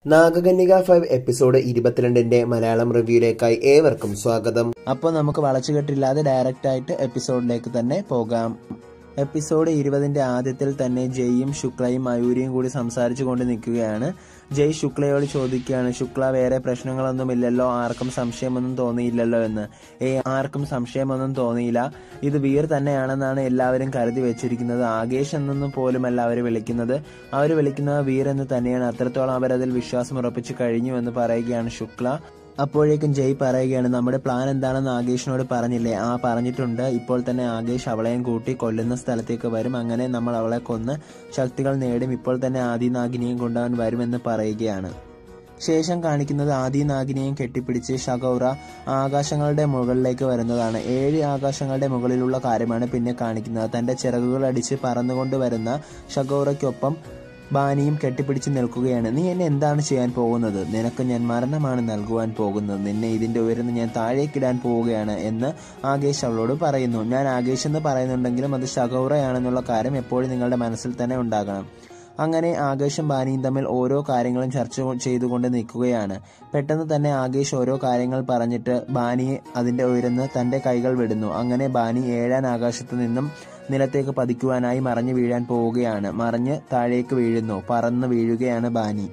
നാഗകന്യക five episode ഇരുപത്തിരണ്ടിന്റെ മലയാളം റിവ്യൂയിലേക്കായി ഏവർക്കും സ്വാഗതം അപ്പോൾ നമുക്ക് വളച്ചുകെട്ടില്ലാതെ ഡയറക്റ്റ് ആയിട്ട് എപ്പിസോഡിലേക്ക് തന്നെ പോകാം എപ്പിസോഡ് ഇരുപതിന്റെ ആദ്യത്തിൽ തന്നെ ജയ്യും ശുക്ലയും മയൂരിയും കൂടി സംസാരിച്ചു കൊണ്ട് നിൽക്കുകയാണ് ജയ് ശുക്ലയോട് ചോദിക്കുകയാണ് ശുക്ല വേറെ പ്രശ്നങ്ങളൊന്നുമില്ലല്ലോ ആർക്കും സംശയമൊന്നും തോന്നിയില്ലല്ലോ എന്ന് ഏ ആർക്കും സംശയമൊന്നും തോന്നിയില്ല ഇത് വീർ തന്നെയാണെന്നാണ് എല്ലാവരും കരുതി വെച്ചിരിക്കുന്നത് ആകേഷ് എന്നൊന്നും പോലുമല്ല അവർ വിളിക്കുന്നത് അവർ വിളിക്കുന്നത് വീർ എന്ന് തന്നെയാണ് അത്രത്തോളം അവരതിൽ വിശ്വാസം ഉറപ്പിച്ചു കഴിഞ്ഞു എന്ന് പറയുകയാണ് ശുക്ല അപ്പോഴേക്കും ജയ് പറയുകയാണ് നമ്മുടെ പ്ലാൻ എന്താണെന്ന് ആകേഷിനോട് പറഞ്ഞില്ലേ ആ പറഞ്ഞിട്ടുണ്ട് ഇപ്പോൾ തന്നെ ആകേഷ് അവളെയും കൂട്ടി കൊല്ലുന്ന സ്ഥലത്തേക്ക് വരും അങ്ങനെ നമ്മൾ അവളെ കൊന്ന് ശക്തികൾ നേടും ഇപ്പോൾ തന്നെ ആദിനാഗിനിയും കൊണ്ടുവൻ വരുമെന്ന് പറയുകയാണ് ശേഷം കാണിക്കുന്നത് ആദിനാഗിനെയും കെട്ടിപ്പിടിച്ച് ഷഗൗറ ആകാശങ്ങളുടെ മുകളിലേക്ക് വരുന്നതാണ് ഏഴ് ആകാശങ്ങളുടെ മുകളിലുള്ള കാര്യമാണ് പിന്നെ കാണിക്കുന്നത് തന്റെ ചിറകുകൾ അടിച്ച് പറന്നുകൊണ്ട് വരുന്ന ഷഗൗറയ്ക്കൊപ്പം ബാനിയും കെട്ടിപ്പിടിച്ച് നിൽക്കുകയാണ് നീ എന്നെ എന്താണ് ചെയ്യാൻ പോകുന്നത് നിനക്ക് ഞാൻ മരണമാണ് നൽകുവാൻ പോകുന്നത് നിന്നെ ഇതിന്റെ ഉയർന്ന് ഞാൻ താഴേക്കിടാൻ പോവുകയാണ് എന്ന് ആകേഷ് അവളോട് പറയുന്നു ഞാൻ ആകേഷ് എന്ന് പറയുന്നുണ്ടെങ്കിലും അത് ഷഗൗറയാണെന്നുള്ള കാര്യം എപ്പോഴും നിങ്ങളുടെ മനസ്സിൽ തന്നെ ഉണ്ടാകണം അങ്ങനെ ആകേഷും ബാനിയും തമ്മിൽ ഓരോ കാര്യങ്ങളും ചർച്ച ചെയ്തുകൊണ്ട് നിൽക്കുകയാണ് പെട്ടെന്ന് തന്നെ ആകേഷ് ഓരോ കാര്യങ്ങൾ പറഞ്ഞിട്ട് ബാനിയെ അതിന്റെ ഉയർന്ന് തന്റെ കൈകൾ വിടുന്നു അങ്ങനെ ബാനി ഏഴാൻ ആകാശത്ത് നിന്നും നിലത്തേക്ക് പതിക്കുവാനായി മറിഞ്ഞു വീഴാൻ പോവുകയാണ് മറിഞ്ഞ് താഴേക്ക് വീഴുന്നു പറന്ന് വീഴുകയാണ് ബാനി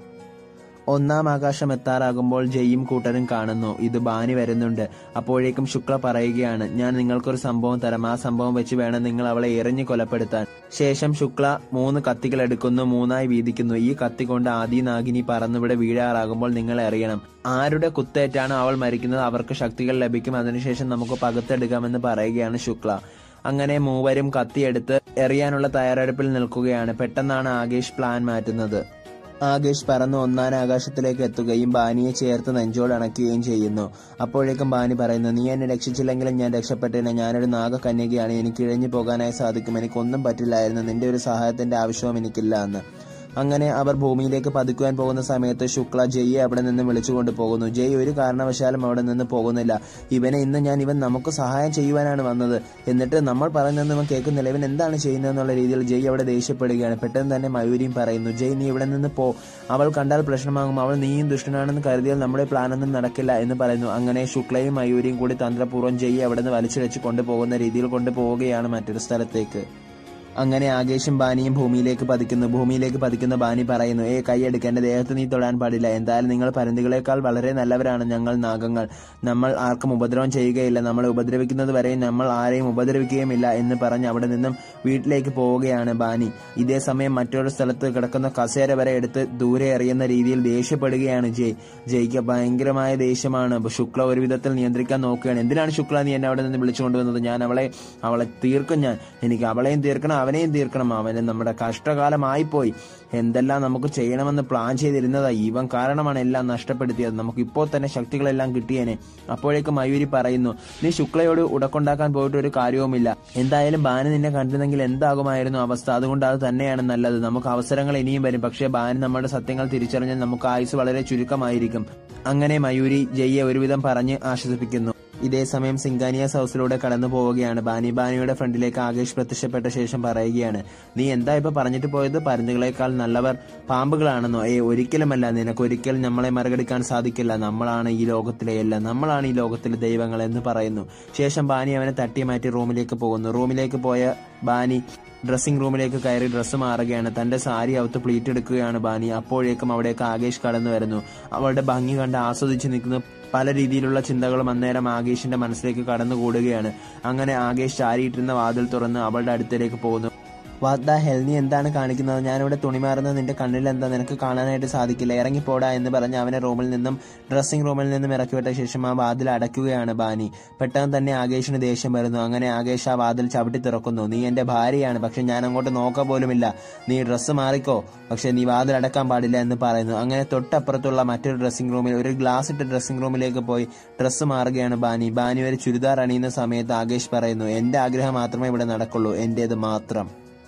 ഒന്നാം ആകാശം എത്താറാകുമ്പോൾ ജയ്യും കൂട്ടരും കാണുന്നു ഇത് ബാനി വരുന്നുണ്ട് അപ്പോഴേക്കും ശുക്ല പറയുകയാണ് ഞാൻ നിങ്ങൾക്കൊരു സംഭവം തരാം ആ സംഭവം വെച്ച് വേണം നിങ്ങൾ അവളെ എറിഞ്ഞു കൊലപ്പെടുത്താൻ ശേഷം ശുക്ല മൂന്ന് കത്തികൾ എടുക്കുന്നു മൂന്നായി വീതിക്കുന്നു ഈ കത്തി കൊണ്ട് ആദി നാഗിനി പറന്നിവിടെ വീഴാറാകുമ്പോൾ നിങ്ങൾ അറിയണം ആരുടെ കുത്തേറ്റാണ് അവൾ മരിക്കുന്നത് അവർക്ക് ശക്തികൾ ലഭിക്കും അതിനുശേഷം നമുക്ക് പകുത്തെടുക്കാമെന്ന് പറയുകയാണ് ശുക്ല അങ്ങനെ മൂവരും കത്തിയെടുത്ത് എറിയാനുള്ള തയ്യാറെടുപ്പിൽ നിൽക്കുകയാണ് പെട്ടെന്നാണ് ആകേഷ് പ്ലാൻ മാറ്റുന്നത് ആകേഷ് പറന്ന് ഒന്നാം ആകാശത്തിലേക്ക് എത്തുകയും ബാനിയെ ചേർത്ത് നെഞ്ചോട് അണയ്ക്കുകയും ചെയ്യുന്നു അപ്പോഴേക്കും ബാനി പറയുന്നു നീ എന്നെ രക്ഷിച്ചില്ലെങ്കിലും ഞാൻ രക്ഷപ്പെട്ടേനെ ഞാനൊരു നാഗകന്യകയാണ് എനിക്ക് ഇഴഞ്ഞു പോകാനായി സാധിക്കും എനിക്കൊന്നും പറ്റില്ലായിരുന്നു നിന്റെ ഒരു സഹായത്തിന്റെ ആവശ്യവും എനിക്കില്ല എന്ന് അങ്ങനെ അവർ ഭൂമിയിലേക്ക് പതിക്കുവാൻ പോകുന്ന സമയത്ത് ശുക്ല ജയ്യെ അവിടെ നിന്ന് വിളിച്ചുകൊണ്ട് പോകുന്നു ജയ് ഒരു കാരണവശാലും അവിടെ നിന്ന് പോകുന്നില്ല ഇവനെ ഇന്ന് ഞാൻ ഇവൻ നമുക്ക് സഹായം ചെയ്യുവാനാണ് വന്നത് എന്നിട്ട് നമ്മൾ പറയുന്നതെന്ന് ഇവൻ കേൾക്കുന്നില്ല ഇവൻ എന്താണ് ചെയ്യുന്നതെന്നുള്ള രീതിയിൽ ജയ് അവിടെ ദേഷ്യപ്പെടുകയാണ് പെട്ടെന്ന് തന്നെ മയൂരിയും പറയുന്നു ജയ് നീ ഇവിടെ നിന്ന് പോ അവൾ കണ്ടാൽ പ്രശ്നമാകും അവൾ നീയും ദുഷ്ടനാണെന്ന് കരുതിയാൽ നമ്മുടെ പ്ലാനൊന്നും നടക്കില്ല എന്ന് പറയുന്നു അങ്ങനെ ശുക്ലയും മയൂരിയും കൂടി തന്ത്രപൂർവ്വം ജയ് അവിടെ നിന്ന് വലിച്ചിഴച്ച് കൊണ്ടുപോകുന്ന രീതിയിൽ കൊണ്ടുപോവുകയാണ് മറ്റൊരു സ്ഥലത്തേക്ക് അങ്ങനെ ആകേഷും ബാനിയും ഭൂമിയിലേക്ക് പതിക്കുന്നു ഭൂമിയിലേക്ക് പതിക്കുന്ന ബാനി പറയുന്നു ഏ കൈയെടുക്ക എന്റെ ദേഹത്ത് നീ തൊടാൻ പാടില്ല എന്തായാലും നിങ്ങൾ പരുന്തുകളെക്കാൾ വളരെ നല്ലവരാണ് ഞങ്ങൾ നാഗങ്ങൾ നമ്മൾ ആർക്കും ഉപദ്രവം ചെയ്യുകയില്ല നമ്മളെ ഉപദ്രവിക്കുന്നത് വരെ നമ്മൾ ആരെയും ഉപദ്രവിക്കുകയുമില്ല എന്ന് പറഞ്ഞ് അവിടെ നിന്നും വീട്ടിലേക്ക് പോവുകയാണ് ബാനി ഇതേ സമയം മറ്റൊരു സ്ഥലത്ത് കിടക്കുന്ന കസേര വരെ എടുത്ത് ദൂരെ എറിയുന്ന രീതിയിൽ ദേഷ്യപ്പെടുകയാണ് ജയ് ജയ്ക്ക് ഭയങ്കരമായ ദേഷ്യമാണ് ശുക്ല ഒരു വിധത്തിൽ നിയന്ത്രിക്കാൻ നോക്കുകയാണ് എന്തിനാണ് ശുക്ല നീ എന്നെ അവിടെ നിന്ന് വിളിച്ചുകൊണ്ടുവന്നത് ഞാൻ അവളെ അവളെ തീർക്കും ഞാൻ എനിക്ക് അവളെയും തീർക്കണം അവനെയും തീർക്കണം അവന് നമ്മുടെ കഷ്ടകാലമായിപ്പോയി എന്തെല്ലാം നമുക്ക് ചെയ്യണമെന്ന് പ്ലാൻ ചെയ്തിരുന്നതാ ഇവൻ കാരണമാണ് എല്ലാം നഷ്ടപ്പെടുത്തിയത് നമുക്ക് ഇപ്പോൾ തന്നെ ശക്തികളെല്ലാം കിട്ടിയേനെ അപ്പോഴേക്കും മയൂരി പറയുന്നു നീ ശുക്ലയോട് ഉടക്കൊണ്ടാക്കാൻ പോയിട്ട് ഒരു കാര്യവുമില്ല എന്തായാലും ബാന് നിന്നെ കണ്ടിരുന്നെങ്കിൽ എന്താകുമായിരുന്നു അവസ്ഥ അതുകൊണ്ട് അത് തന്നെയാണ് നല്ലത് നമുക്ക് അവസരങ്ങൾ ഇനിയും വരും പക്ഷേ ബാന് നമ്മുടെ സത്യങ്ങൾ തിരിച്ചറിഞ്ഞാൽ നമുക്ക് ആയുസ് വളരെ ചുരുക്കമായിരിക്കും അങ്ങനെ മയൂരി ജയ്യെ ഒരുവിധം പറഞ്ഞ് ആശ്വസിപ്പിക്കുന്നു ഇതേ സമയം സിംഗാനിയാസ് ഹൗസിലൂടെ കടന്നു പോവുകയാണ് ബാനി ബാനിയുടെ ഫ്രണ്ടിലേക്ക് ആകേഷ് പ്രത്യക്ഷപ്പെട്ട ശേഷം പറയുകയാണ് നീ എന്താ ഇപ്പൊ പറഞ്ഞിട്ട് പോയത് പരുന്തുകളെക്കാൾ നല്ലവർ പാമ്പുകളാണെന്നോ ഏ ഒരിക്കലുമല്ല നിനക്ക് ഒരിക്കലും നമ്മളെ മറികടിക്കാൻ സാധിക്കില്ല നമ്മളാണ് ഈ ലോകത്തിലെ എല്ലാം നമ്മളാണ് ഈ ലോകത്തിലെ ദൈവങ്ങൾ എന്ന് പറയുന്നു ശേഷം ബാനി അവനെ തട്ടി മാറ്റി റൂമിലേക്ക് പോകുന്നു റൂമിലേക്ക് പോയ ബാനി ഡ്രസ്സിംഗ് റൂമിലേക്ക് കയറി ഡ്രസ്സ് മാറുകയാണ് തന്റെ സാരി അവത്ത് പ്ലീറ്റ് എടുക്കുകയാണ് ബാനി അപ്പോഴേക്കും അവിടേക്ക് ആകേഷ് കടന്നു വരുന്നു അവളുടെ ഭംഗി കണ്ട് ആസ്വദിച്ച് നിൽക്കുന്ന പല രീതിയിലുള്ള ചിന്തകളും അന്നേരം ആകേഷിന്റെ മനസ്സിലേക്ക് കടന്നുകൂടുകയാണ് അങ്ങനെ ആകേഷ് ചാരിയിട്ടിരുന്ന വാതിൽ തുറന്ന് അവളുടെ അടുത്തേക്ക് പോകുന്നു വാട്ട് ദ ഹെൽ നീ എന്താണ് കാണിക്കുന്നത് ഞാനിവിടെ തുണി മാറുന്നത് നിന്റെ കണ്ണിൽ എന്താ നിനക്ക് കാണാനായിട്ട് സാധിക്കില്ല ഇറങ്ങിപ്പോടാ എന്ന് പറഞ്ഞ് അവനെ റൂമിൽ നിന്നും ഡ്രസ്സിംഗ് റൂമിൽ നിന്നും ഇറക്കിവിട്ട ശേഷം ആ വാതിൽ അടയ്ക്കുകയാണ് ബാനി പെട്ടെന്ന് തന്നെ ആകേഷിന് ദേഷ്യം വരുന്നു അങ്ങനെ ആകേഷ് ആ വാതിൽ ചവിട്ടി തുറക്കുന്നു നീ എന്റെ ഭാര്യയാണ് പക്ഷെ ഞാൻ അങ്ങോട്ട് നോക്ക പോലുമില്ല നീ ഡ്രസ്സ് മാറിക്കോ പക്ഷെ നീ വാതിൽ അടക്കാൻ പാടില്ല എന്ന് പറയുന്നു അങ്ങനെ തൊട്ടപ്പുറത്തുള്ള മറ്റൊരു ഡ്രസ്സിംഗ് റൂമിൽ ഒരു ഗ്ലാസ് ഇട്ട ഡ്രസ്സിംഗ് റൂമിലേക്ക് പോയി ഡ്രസ്സ് മാറുകയാണ് ബാനി ബാനി ഒരു ചുരിദാർ അണിയുന്ന സമയത്ത് ആകേഷ് പറയുന്നു എന്റെ ആഗ്രഹം മാത്രമേ ഇവിടെ നടക്കുള്ളൂ എന്റേത് മാത്രം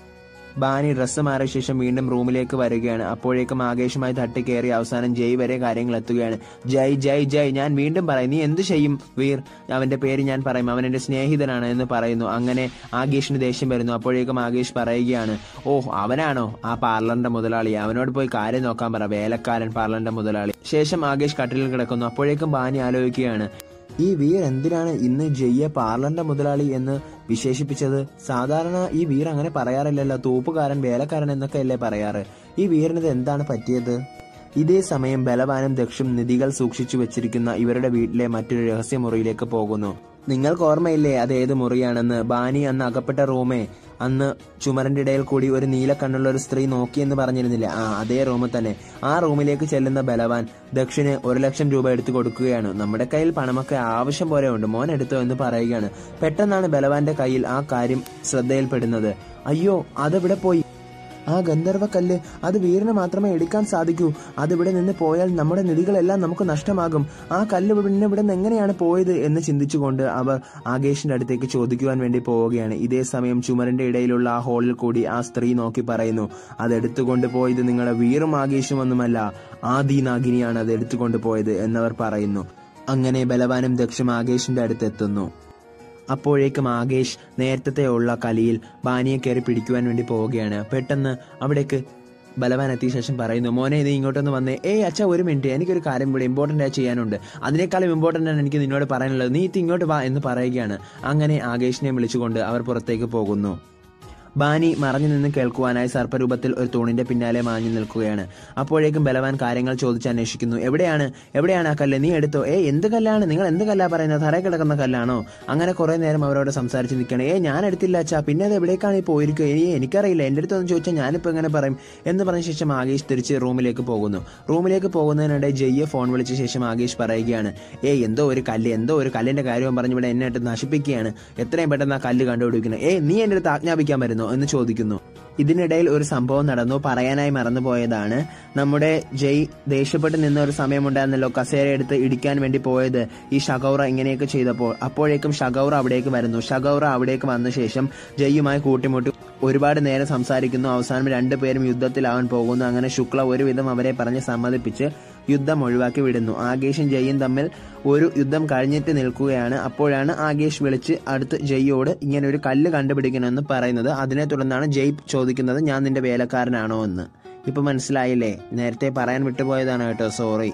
ബാനി ഡ്രസ്സ് മാറിയ ശേഷം വീണ്ടും റൂമിലേക്ക് വരികയാണ് അപ്പോഴേക്കും ആകേഷുമായി തട്ടിക്കയറി അവസാനം ജയ് വരെ കാര്യങ്ങൾ എത്തുകയാണ് ജയ് ജയ് ജയ് ഞാൻ വീണ്ടും പറയും നീ എന്ത് ചെയ്യും വീർ അവന്റെ പേര് ഞാൻ പറയും അവൻ എന്റെ സ്നേഹിതനാണ് എന്ന് പറയുന്നു അങ്ങനെ ആകേഷിന് ദേഷ്യം വരുന്നു അപ്പോഴേക്കും ആകേഷ് പറയുകയാണ് ഓ അവനാണോ ആ പാർലറിന്റെ മുതലാളി അവനോട് പോയി കാര്യം നോക്കാൻ പറ വേലക്കാരൻ പാർലറിന്റെ മുതലാളി ശേഷം ആകേഷ് കട്ടിലിൽ കിടക്കുന്നു അപ്പോഴേക്കും ബാനി ആലോചിക്കുകയാണ് ഈ വീർ എന്തിനാണ് ഇന്ന് ജയ്യെ പാർലറിന്റെ മുതലാളി എന്ന് വിശേഷിപ്പിച്ചത് സാധാരണ ഈ വീർ അങ്ങനെ പറയാറില്ലല്ലോ തൂപ്പുകാരൻ വേലക്കാരൻ എന്നൊക്കെ അല്ലേ പറയാറ് ഈ വീറിനത് എന്താണ് പറ്റിയത് ഇതേ സമയം ബലവാനും ദക്ഷും നിധികൾ സൂക്ഷിച്ചു വെച്ചിരിക്കുന്ന ഇവരുടെ വീട്ടിലെ മറ്റൊരു രഹസ്യ മുറിയിലേക്ക് പോകുന്നു നിങ്ങൾക്ക് ഓർമ്മയില്ലേ അത് ഏത് മുറിയാണെന്ന് ബാനി അന്ന് അകപ്പെട്ട റൂമേ അന്ന് ചുമറിന്റെ ഇടയിൽ കൂടി ഒരു നീല കണ്ണുള്ള ഒരു സ്ത്രീ നോക്കിയെന്ന് പറഞ്ഞിരുന്നില്ല ആ അതേ റൂമിൽ തന്നെ ആ റൂമിലേക്ക് ചെല്ലുന്ന ബലവാൻ ദക്ഷിന് ഒരു ലക്ഷം രൂപ എടുത്തു കൊടുക്കുകയാണ് നമ്മുടെ കയ്യിൽ പണമൊക്കെ ആവശ്യം പോലെ ഉണ്ട് മോൻ എടുത്തോ എന്ന് പറയുകയാണ് പെട്ടെന്നാണ് ബലവാന്റെ കയ്യിൽ ആ കാര്യം ശ്രദ്ധയിൽപ്പെടുന്നത് അയ്യോ അതെവിടെ പോയി ആ ഗന്ധർവക്കല്ല് അത് വീറിന് മാത്രമേ എടുക്കാൻ സാധിക്കൂ അതിവിടെ നിന്ന് പോയാൽ നമ്മുടെ നിധികളെല്ലാം നമുക്ക് നഷ്ടമാകും ആ കല്ല് പിന്നെ ഇവിടെ നിന്ന് എങ്ങനെയാണ് പോയത് എന്ന് ചിന്തിച്ചുകൊണ്ട് അവർ ആകേഷിന്റെ അടുത്തേക്ക് ചോദിക്കുവാൻ വേണ്ടി പോവുകയാണ് ഇതേ സമയം ചുമരിന്റെ ഇടയിലുള്ള ആ ഹോളിൽ കൂടി ആ സ്ത്രീ നോക്കി പറയുന്നു അത് എടുത്തുകൊണ്ട് പോയത് നിങ്ങളുടെ വീറും ആകേഷും ഒന്നുമല്ല ആദി നാഗിനിയാണ് അത് എടുത്തുകൊണ്ട് പോയത് എന്നവർ പറയുന്നു അങ്ങനെ ബലവാനും ദക്ഷും ആകേഷിന്റെ അടുത്തെത്തുന്നു അപ്പോഴേക്കും ആകേഷ് നേരത്തെ ഉള്ള കലിയിൽ ബാനിയെ കയറി പിടിക്കുവാൻ വേണ്ടി പോവുകയാണ് പെട്ടെന്ന് അവിടേക്ക് ബലവാൻ എത്തിയ ശേഷം പറയുന്നു മോനെ നീ ഇങ്ങോട്ടൊന്ന് വന്നേ ഏയ് അച്ഛ ഒരു മിനിറ്റ് എനിക്കൊരു കാര്യം ഇവിടെ ഇമ്പോർട്ടൻ്റ് ആയി ചെയ്യാനുണ്ട് അതിനേക്കാളും ഇമ്പോർട്ടൻ്റ് ആണ് എനിക്ക് നിന്നോട് പറയാനുള്ളത് നീ ഇത് ഇങ്ങോട്ട് വാ എന്ന് പറയുകയാണ് അങ്ങനെ ആകേഷിനെ വിളിച്ചുകൊണ്ട് അവർ പുറത്തേക്ക് പോകുന്നു ബാനി മറഞ്ഞു നിന്ന് കേൾക്കുവാനായി സർപ്പരൂപത്തിൽ ഒരു തൂണിന്റെ പിന്നാലെ മാഞ്ഞു നിൽക്കുകയാണ് അപ്പോഴേക്കും ബലവാൻ കാര്യങ്ങൾ ചോദിച്ച് അന്വേഷിക്കുന്നു എവിടെയാണ് എവിടെയാണ് ആ കല്ല് നീ എടുത്തോ ഏ എന്ത് കല്ലാണ് നിങ്ങൾ എന്ത് കല്ലാ പറയുന്നത് തറയിൽ കിടക്കുന്ന കല്ലാണോ അങ്ങനെ കുറെ നേരം അവരോട് സംസാരിച്ച് നിൽക്കുകയാണ് ഏ ഞാൻ എടുത്തില്ല അച്ഛാ പിന്നെ അത് എവിടേക്കാണ് ഈ പോയിരിക്കുക ഇനി എനിക്കറിയില്ല എൻ്റെ അടുത്തൊന്ന് ചോദിച്ചാൽ ഞാനിപ്പോൾ എങ്ങനെ പറയും എന്ന് പറഞ്ഞ ശേഷം ആകേഷ് തിരിച്ച് റൂമിലേക്ക് പോകുന്നു റൂമിലേക്ക് പോകുന്നതിനിടെ ജയ്യെ ഫോൺ വിളിച്ച ശേഷം ആകേഷ് പറയുകയാണ് ഏ എന്തോ ഒരു കല്ല് എന്തോ ഒരു കല്ലിന്റെ കാര്യം പറഞ്ഞ് ഇവിടെ എന്നെ ഇട്ട് നശിപ്പിക്കുകയാണ് എത്രയും പെട്ടെന്ന് ആ കല്ല് കണ്ടുപിടിക്കുന്നത് ഏ നീ എൻ്റെ അടുത്ത് ആജ്ഞാപിക്കാൻ വരുന്നു എന്ന് ചോദിക്കുന്നു ഇതിനിടയിൽ ഒരു സംഭവം നടന്നു പറയാനായി മറന്നുപോയതാണ് നമ്മുടെ ജയ് ദേഷ്യപ്പെട്ട് നിന്ന ഒരു സമയമുണ്ടായിരുന്നല്ലോ കസേര എടുത്ത് ഇടിക്കാൻ വേണ്ടി പോയത് ഈ ഷഗൗറ ഇങ്ങനെയൊക്കെ ചെയ്തപ്പോൾ അപ്പോഴേക്കും ഷഗൗറ അവിടേക്ക് വരുന്നു ഷഗൗറ അവിടേക്ക് വന്ന ശേഷം ജയ്യുമായി കൂട്ടിമുട്ടി ഒരുപാട് നേരം സംസാരിക്കുന്നു അവസാനം രണ്ടുപേരും യുദ്ധത്തിലാവാൻ പോകുന്നു അങ്ങനെ ശുക്ല ഒരുവിധം അവരെ പറഞ്ഞ് സമ്മതിപ്പിച്ച് യുദ്ധം ഒഴിവാക്കി വിടുന്നു ആകേഷും ജയ്യും തമ്മിൽ ഒരു യുദ്ധം കഴിഞ്ഞിട്ട് നിൽക്കുകയാണ് അപ്പോഴാണ് ആകേഷ് വിളിച്ച് അടുത്ത് ജയ്യോട് ഇങ്ങനെ ഒരു കല്ല് കണ്ടുപിടിക്കണമെന്ന് പറയുന്നത് അതിനെ തുടർന്നാണ് ജയ് ചോദിക്കുന്നത് ഞാൻ നിന്റെ വേലക്കാരനാണോ എന്ന് ഇപ്പൊ മനസ്സിലായില്ലേ നേരത്തെ പറയാൻ വിട്ടുപോയതാണ് കേട്ടോ സോറി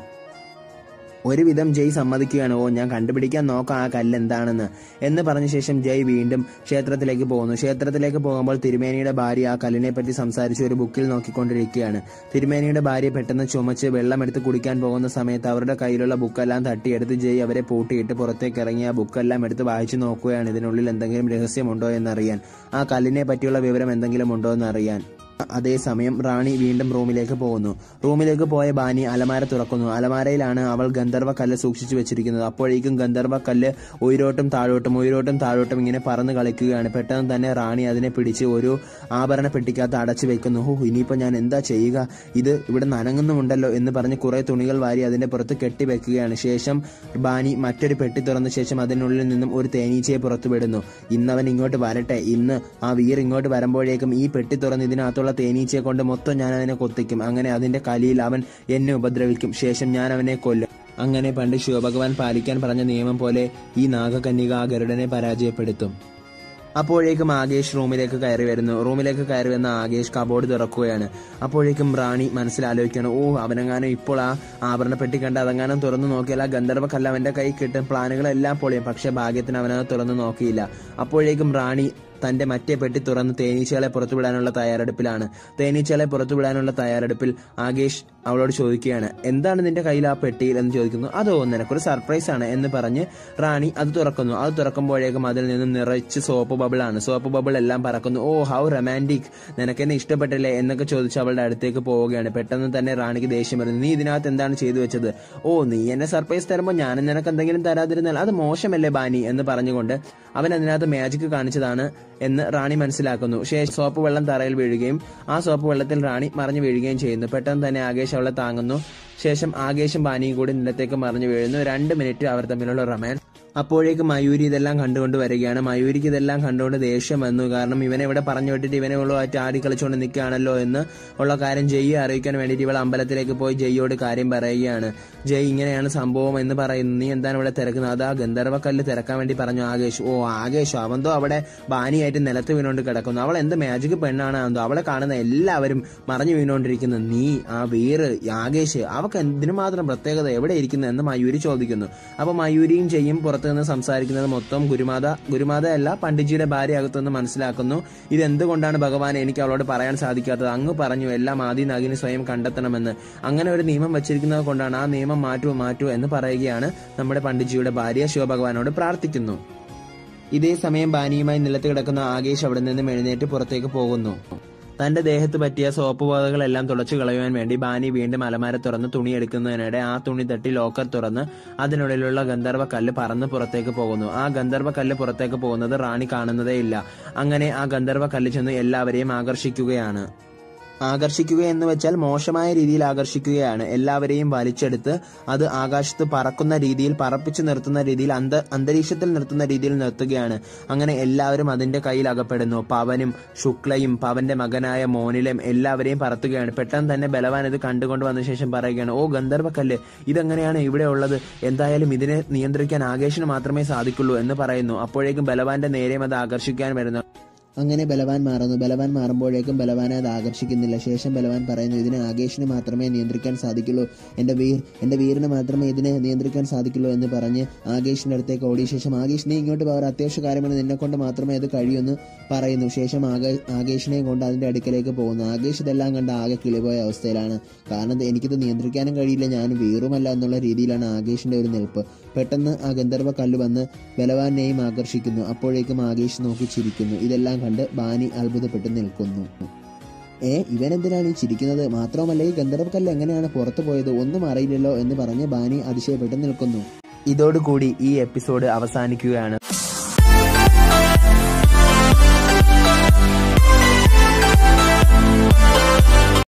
ഒരുവിധം ജയ് സമ്മതിക്കുകയാണ് ഓ ഞാൻ കണ്ടുപിടിക്കാൻ നോക്കാം ആ കല്ല് എന്താണെന്ന് എന്ന് പറഞ്ഞ ശേഷം ജയ് വീണ്ടും ക്ഷേത്രത്തിലേക്ക് പോകുന്നു ക്ഷേത്രത്തിലേക്ക് പോകുമ്പോൾ തിരുമേനിയുടെ ഭാര്യ ആ കല്ലിനെ പറ്റി സംസാരിച്ച് ഒരു ബുക്കിൽ നോക്കിക്കൊണ്ടിരിക്കുകയാണ് തിരുമേനിയുടെ ഭാര്യ പെട്ടെന്ന് ചുമച്ച് വെള്ളമെടുത്ത് കുടിക്കാൻ പോകുന്ന സമയത്ത് അവരുടെ കയ്യിലുള്ള ബുക്കെല്ലാം തട്ടിയെടുത്ത് ജയ് അവരെ പൂട്ടിയിട്ട് പുറത്തേക്ക് ഇറങ്ങി ആ ബുക്കെല്ലാം എടുത്ത് വായിച്ചു നോക്കുകയാണ് ഇതിനുള്ളിൽ എന്തെങ്കിലും രഹസ്യമുണ്ടോ എന്നറിയാൻ ആ കല്ലിനെ പറ്റിയുള്ള വിവരം എന്തെങ്കിലും ഉണ്ടോ എന്നറിയാൻ അതേസമയം റാണി വീണ്ടും റൂമിലേക്ക് പോകുന്നു റൂമിലേക്ക് പോയ ബാനി അലമാര തുറക്കുന്നു അലമാരയിലാണ് അവൾ ഗന്ധർവ കല്ല് സൂക്ഷിച്ചു വെച്ചിരിക്കുന്നത് അപ്പോഴേക്കും ഗന്ധർവ കല്ല് ഉയരോട്ടും താഴോട്ടും ഉയരോട്ടും താഴോട്ടും ഇങ്ങനെ പറന്ന് കളിക്കുകയാണ് പെട്ടെന്ന് തന്നെ റാണി അതിനെ പിടിച്ച് ഒരു ആഭരണ പെട്ടിക്കകത്ത് അടച്ചു വെക്കുന്നു ഹോ ഇനിയിപ്പോൾ ഞാൻ എന്താ ചെയ്യുക ഇത് ഇവിടെ നനങ്ങുന്നുമുണ്ടല്ലോ എന്ന് പറഞ്ഞ് കുറെ തുണികൾ വാരി അതിന്റെ പുറത്ത് കെട്ടിവെക്കുകയാണ് ശേഷം ബാനി മറ്റൊരു പെട്ടി തുറന്ന ശേഷം അതിനുള്ളിൽ നിന്നും ഒരു തേനീച്ചയെ പുറത്തു വിടുന്നു ഇന്നവൻ ഇങ്ങോട്ട് വരട്ടെ ഇന്ന് ആ വീർ ഇങ്ങോട്ട് വരുമ്പോഴേക്കും ഈ പെട്ടി തുറന്ന് ഇതിനകത്തുള്ള തേനീച്ചയെ കൊണ്ട് മൊത്തം ഞാൻ അതിനെ കൊത്തിക്കും അങ്ങനെ അതിന്റെ കലിയിൽ അവൻ എന്നെ ഉപദ്രവിക്കും ശേഷം ഞാൻ അവനെ കൊല്ലും അങ്ങനെ പണ്ട് ശിവഭഗവാൻ പാലിക്കാൻ പറഞ്ഞ നിയമം പോലെ ഈ നാഗകന്യക ആ ഗരുഡനെ പരാജയപ്പെടുത്തും അപ്പോഴേക്കും ആകേഷ് റൂമിലേക്ക് കയറി വരുന്നു റൂമിലേക്ക് കയറി വന്ന ആകേഷ് കബോർഡ് തുറക്കുകയാണ് അപ്പോഴേക്കും റാണി മനസ്സിലാലോചിക്കുകയാണ് ഓ അവനെങ്ങാനും ഇപ്പോൾ ആ ആഭരണപ്പെട്ടി കണ്ട് അതെങ്ങാനും തുറന്നു നോക്കിയാൽ ആ ഗന്ധർവ കല്ല് അവന്റെ കൈ കിട്ടും പ്ലാനുകളെല്ലാം പൊളിയും പക്ഷെ ഭാഗ്യത്തിന് അവനത് തുറന്നു നോക്കിയില്ല അപ്പോഴേക്കും റാണി തന്റെ മറ്റേ പെട്ടി തുറന്ന് തേനീച്ചകളെ പുറത്തുവിടാനുള്ള തയ്യാറെടുപ്പിലാണ് തേനീച്ചകളെ പുറത്തുവിടാനുള്ള തയ്യാറെടുപ്പിൽ ആകേഷ് അവളോട് ചോദിക്കുകയാണ് എന്താണ് നിന്റെ കയ്യിൽ ആ പെട്ടിയിൽ എന്ന് ചോദിക്കുന്നു അതോ നിനക്കൊരു സർപ്രൈസ് ആണ് എന്ന് പറഞ്ഞ് റാണി അത് തുറക്കുന്നു അത് തുറക്കുമ്പോഴേക്കും അതിൽ നിന്നും നിറച്ച് സോപ്പ് ബബിൾ ആണ് സോപ്പ് ബബിൾ എല്ലാം പറക്കുന്നു ഓ ഹൗ റൊമാൻറ്റിക് നിനക്കെന്നെ ഇഷ്ടപ്പെട്ടില്ലേ എന്നൊക്കെ ചോദിച്ച് അവളുടെ അടുത്തേക്ക് പോവുകയാണ് പെട്ടെന്ന് തന്നെ റാണിക്ക് ദേഷ്യം വരുന്നു നീ ഇതിനകത്ത് എന്താണ് ചെയ്തു വെച്ചത് ഓ നീ എന്നെ സർപ്രൈസ് തരുമ്പോൾ ഞാൻ നിനക്ക് എന്തെങ്കിലും തരാതിരുന്നാൽ അത് മോശമല്ലേ ബാനി എന്ന് പറഞ്ഞുകൊണ്ട് അവൻ അതിനകത്ത് മാജിക് കാണിച്ചതാണ് എന്ന് റാണി മനസ്സിലാക്കുന്നു ശേഷം സോപ്പ് വെള്ളം തറയിൽ വീഴുകയും ആ സോപ്പ് വെള്ളത്തിൽ റാണി മറിഞ്ഞു വീഴുകയും ചെയ്യുന്നു പെട്ടെന്ന് തന്നെ ആകേഷ് അവളെ താങ്ങുന്നു ശേഷം ആകേഷും ബാനിയും കൂടി നിലത്തേക്ക് മറിഞ്ഞു വീഴുന്നു രണ്ട് മിനിറ്റ് അവർ തമ്മിലുള്ള റൊമാൻസ് അപ്പോഴേക്ക് മയൂരി ഇതെല്ലാം കണ്ടുകൊണ്ട് വരികയാണ് മയൂരിക്ക് ഇതെല്ലാം കണ്ടുകൊണ്ട് ദേഷ്യം വന്നു കാരണം ഇവനെ ഇവിടെ പറഞ്ഞു വിട്ടിട്ട് ഇവനെ ഉള്ളതായിട്ട് ആടി കളിച്ചുകൊണ്ട് നിൽക്കുകയാണല്ലോ എന്ന് ഉള്ള കാര്യം ജയ്യെ അറിയിക്കാൻ വേണ്ടിയിട്ട് ഇവൾ അമ്പലത്തിലേക്ക് പോയി ജയ്യോട് കാര്യം പറയുകയാണ് ജയ് ഇങ്ങനെയാണ് സംഭവം എന്ന് പറയുന്നു നീ എന്താണ് ഇവിടെ തിരക്കുന്നത് അതാ ഗന്ധർവക്കല്ല് തിരക്കാൻ വേണ്ടി പറഞ്ഞു ആകേഷ് ഓ ആകേഷ് അവന്തോ അവിടെ ബാനിയായിട്ട് നിലത്ത് വീണോണ്ട് കിടക്കുന്നു അവൾ എന്ത് മാജിക് പെണ്ണാണ് എന്തോ അവളെ കാണുന്ന എല്ലാവരും മറഞ്ഞു വീണോണ്ടിരിക്കുന്നു നീ ആ വീറ് ആകേഷ് അവക്ക് എന്തിനു മാത്രം പ്രത്യേകത എവിടെ ഇരിക്കുന്നു എന്ന് മയൂരി ചോദിക്കുന്നു അപ്പൊ മയൂരിയും ചെയ്യും പുറത്തു നിന്ന് സംസാരിക്കുന്നത് മൊത്തം ഗുരുമാത ഗുരുമാത അല്ല പണ്ഡിറ്റ്ജിയുടെ ഭാര്യ അകത്തുനിന്ന് മനസ്സിലാക്കുന്നു ഇത് എന്തുകൊണ്ടാണ് ഭഗവാൻ എനിക്ക് അവളോട് പറയാൻ സാധിക്കാത്തത് അങ്ങ് പറഞ്ഞു എല്ലാം ആദ്യ നാഗിനി സ്വയം കണ്ടെത്തണമെന്ന് അങ്ങനെ ഒരു നിയമം വച്ചിരിക്കുന്നത് കൊണ്ടാണ് ആ നിയമം മാറ്റൂ മാറ്റൂ എന്ന് പറയുകയാണ് നമ്മുടെ പണ്ഡിറ്റ്ജിയുടെ ഭാര്യ ശിവഭഗവാനോട് പ്രാർത്ഥിക്കുന്നു ഇതേ സമയം ബാനിയുമായി നിലത്ത് കിടക്കുന്ന ആകേഷ് അവിടെ നിന്നും എഴുന്നേറ്റ് പുറത്തേക്ക് പോകുന്നു തന്റെ ദേഹത്ത് പറ്റിയ സോപ്പ് പോതകളെല്ലാം തുടച്ചു കളയുവാൻ വേണ്ടി ബാനി വീണ്ടും അലമാര തുറന്ന് തുണി എടുക്കുന്നതിനിടെ ആ തുണി തട്ടി ലോക്കർ തുറന്ന് അതിനുള്ളിലുള്ള ഗന്ധർവ കല്ല് പറന്ന് പുറത്തേക്ക് പോകുന്നു ആ ഗന്ധർവ കല്ല് പുറത്തേക്ക് പോകുന്നത് റാണി കാണുന്നതേയില്ല അങ്ങനെ ആ ഗന്ധർവ കല്ല് ചെന്ന് എല്ലാവരെയും ആകർഷിക്കുകയാണ് ആകർഷിക്കുക എന്ന് വെച്ചാൽ മോശമായ രീതിയിൽ ആകർഷിക്കുകയാണ് എല്ലാവരെയും വലിച്ചെടുത്ത് അത് ആകാശത്ത് പറക്കുന്ന രീതിയിൽ പറപ്പിച്ചു നിർത്തുന്ന രീതിയിൽ അന്ത അന്തരീക്ഷത്തിൽ നിർത്തുന്ന രീതിയിൽ നിർത്തുകയാണ് അങ്ങനെ എല്ലാവരും അതിന്റെ കയ്യിൽ അകപ്പെടുന്നു പവനും ശുക്ലയും പവന്റെ മകനായ മോനിലും എല്ലാവരെയും പറത്തുകയാണ് പെട്ടെന്ന് തന്നെ ബലവാൻ ഇത് കണ്ടുകൊണ്ട് വന്ന ശേഷം പറയുകയാണ് ഓ ഗന്ധർവക്കല്ല് ഇതെങ്ങനെയാണ് ഇവിടെ ഉള്ളത് എന്തായാലും ഇതിനെ നിയന്ത്രിക്കാൻ ആകേഷിന് മാത്രമേ സാധിക്കുള്ളൂ എന്ന് പറയുന്നു അപ്പോഴേക്കും ബലവാന്റെ നേരെയും അത് ആകർഷിക്കാൻ വരുന്നു അങ്ങനെ ബലവാൻ മാറുന്നു ബലവാൻ മാറുമ്പോഴേക്കും ബലവാനെ അത് ആകർഷിക്കുന്നില്ല ശേഷം ബലവാൻ പറയുന്നു ഇതിനെ ആകേഷിന് മാത്രമേ നിയന്ത്രിക്കാൻ സാധിക്കുള്ളൂ എൻ്റെ വീർ എൻ്റെ വീറിന് മാത്രമേ ഇതിനെ നിയന്ത്രിക്കാൻ സാധിക്കുള്ളൂ എന്ന് പറഞ്ഞ് ആകേഷിൻ്റെ അടുത്തേക്ക് ഓടിയ ശേഷം ആകേഷ് നീ ഇങ്ങോട്ട് പോകാൻ അത്യാവശ്യ കാര്യമാണ് നിന്നെ കൊണ്ട് മാത്രമേ അത് കഴിയൂന്ന് പറയുന്നു ശേഷം ആകെ ആകേഷിനെയും കൊണ്ട് അതിൻ്റെ അടുക്കലേക്ക് പോകുന്നു ആകേഷ് ഇതെല്ലാം കണ്ട് ആകെ കിളിപോയ അവസ്ഥയിലാണ് കാരണം എനിക്കിത് നിയന്ത്രിക്കാനും കഴിയില്ല ഞാൻ വീറുമല്ല എന്നുള്ള രീതിയിലാണ് ആകേഷിൻ്റെ ഒരു നിൽപ്പ് പെട്ടെന്ന് ആ ഗന്ധർവ കല്ല് വന്ന് ബലവാനെയും ആകർഷിക്കുന്നു അപ്പോഴേക്കും ആകേഷ് നോക്കി ചിരിക്കുന്നു ഇതെല്ലാം കണ്ട് ബാനി അത്ഭുതപ്പെട്ട് നിൽക്കുന്നു ഏ ഇവൻ എന്തിനാണ് ഈ ചിരിക്കുന്നത് മാത്രവുമല്ല ഈ ഗന്ധർവക്കല്ല് എങ്ങനെയാണ് പുറത്തു പോയത് ഒന്നും അറിയില്ലല്ലോ എന്ന് പറഞ്ഞ് ബാനി അതിശയപ്പെട്ട് നിൽക്കുന്നു ഇതോടുകൂടി ഈ എപ്പിസോഡ് അവസാനിക്കുകയാണ്